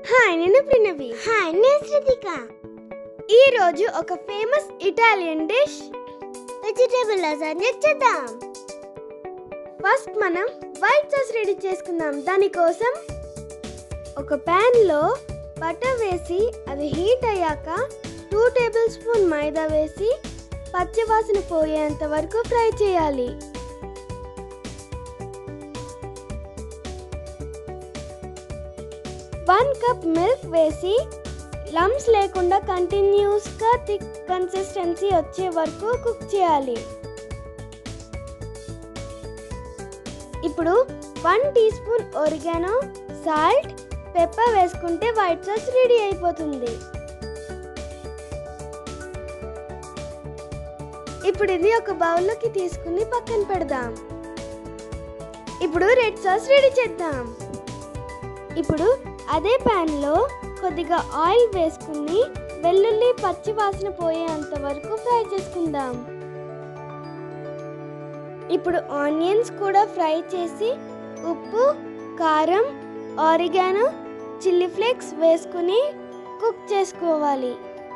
hi నేను Pranavi hi నేను శృతిక ఈ రోజు ఒక famous Italian dish vegetable lasagna చేద్దాం ఫస్ట్ మనం వైట్ సాస్ రెడీ చేసుకుందాం దానికోసం ఒక ప్యాన్లో బటర్ వేసి అది హీట్ అయ్యాక టూ టేబుల్ స్పూన్ మైదా వేసి పచ్చివాసన పోయేంత వరకు ఫ్రై చేయాలి వన్ కప్ మిల్క్ వేసి లమ్స్ లేకుండా కంటిన్యూస్గా థిక్ కన్సిస్టెన్సీ వచ్చే వరకు కుక్ చేయాలి ఇప్పుడు one teaspoon oregano salt pepper వేసుకుంటే వైట్ సాస్ రెడీ అయిపోతుంది ఇప్పుడు ఇది ఒక బౌల్లోకి తీసుకుని పక్కన పెడదాం ఇప్పుడు రెడ్ సాస్ రెడీ చేద్దాం ఇప్పుడు అదే ప్యాన్లో కొద్దిగా ఆయిల్ వేసుకుని వెల్లుల్లి పచ్చి వాసన పోయేంత వరకు ఫ్రై చేసుకుందాం ఇప్పుడు ఆనియన్స్ కూడా ఫ్రై చేసి ఉప్పు కారం ఆరిగానో చిల్లీ ఫ్లేక్స్ వేసుకుని కుక్ చేసుకోవాలి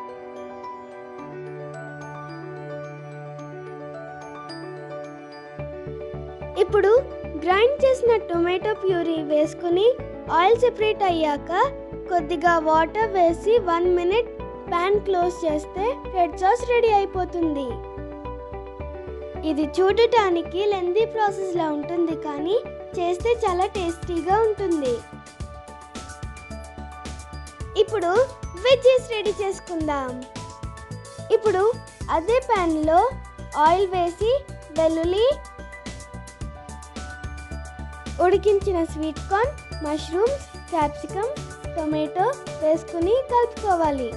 ఇప్పుడు గ్రైండ్ చేసిన టొమాటో ప్యూరీ వేసుకుని ఆయిల్ సెపరేట్ అయ్యాక కొద్దిగా వాటర్ వేసి వన్ మినిట్ ప్యాన్ క్లోజ్ చేస్తే రెడ్ సాస్ రెడీ అయిపోతుంది ఇది చూడటానికి లెందీ ప్రాసెస్లా ఉంటుంది కానీ చేస్తే చాలా టేస్టీగా ఉంటుంది ఇప్పుడు వెజ్జెస్ రెడీ చేసుకుందాం ఇప్పుడు అదే ప్యాన్లో ఆయిల్ వేసి వెల్లుల్లి ఉడికించిన sweet corn mushrooms capsicum tomato వేసుకుని కలుపుకోవాలి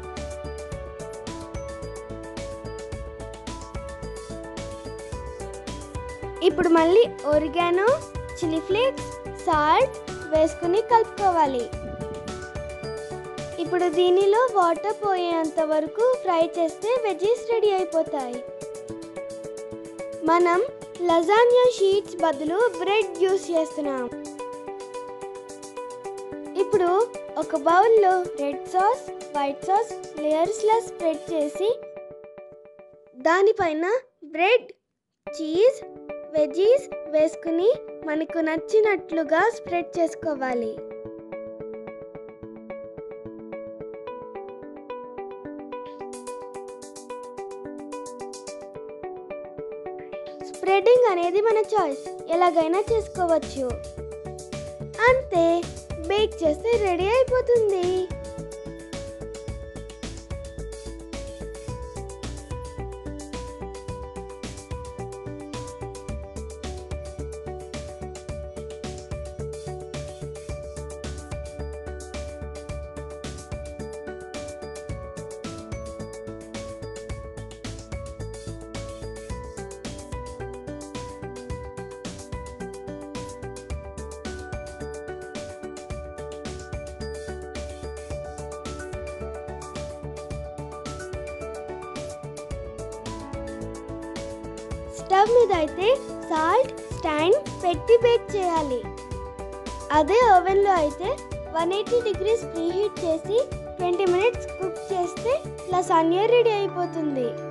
ఇప్పుడు మళ్ళీ ఒరిగానో చిల్లీ ఫ్లేక్స్ సాల్ట్ వేసుకుని కలుపుకోవాలి ఇప్పుడు దీనిలో వాటర్ పోయేంత వరకు ఫ్రై చేస్తే వెజీస్ రెడీ అయిపోతాయి మనం లజానియా షీట్స్ బదులు బ్రెడ్ యూస్ చేస్తున్నాం ఇప్పుడు ఒక బౌల్లో రెడ్ సాస్ వైట్ సాస్ లేయర్స్లా స్ప్రెడ్ చేసి దానిపైన బ్రెడ్ చీజ్ వెజీస్ వేసుకుని మనకు నచ్చినట్లుగా స్ప్రెడ్ చేసుకోవాలి స్ప్రెడింగ్ అనేది మన చాయిస్ ఎలాగైనా చేసుకోవచ్చు అంతే బేక్ చేస్తే రెడీ అయిపోతుంది స్టవ్ మీద అయితే సాల్ట్ స్టాండ్ పెట్టి బేక్ చేయాలి అదే ఓవెన్లో అయితే వన్ ఎయిటీ డిగ్రీస్ ప్రీహీట్ చేసి ట్వంటీ మినిట్స్ కుక్ చేస్తే లసాన్యా రెడీ అయిపోతుంది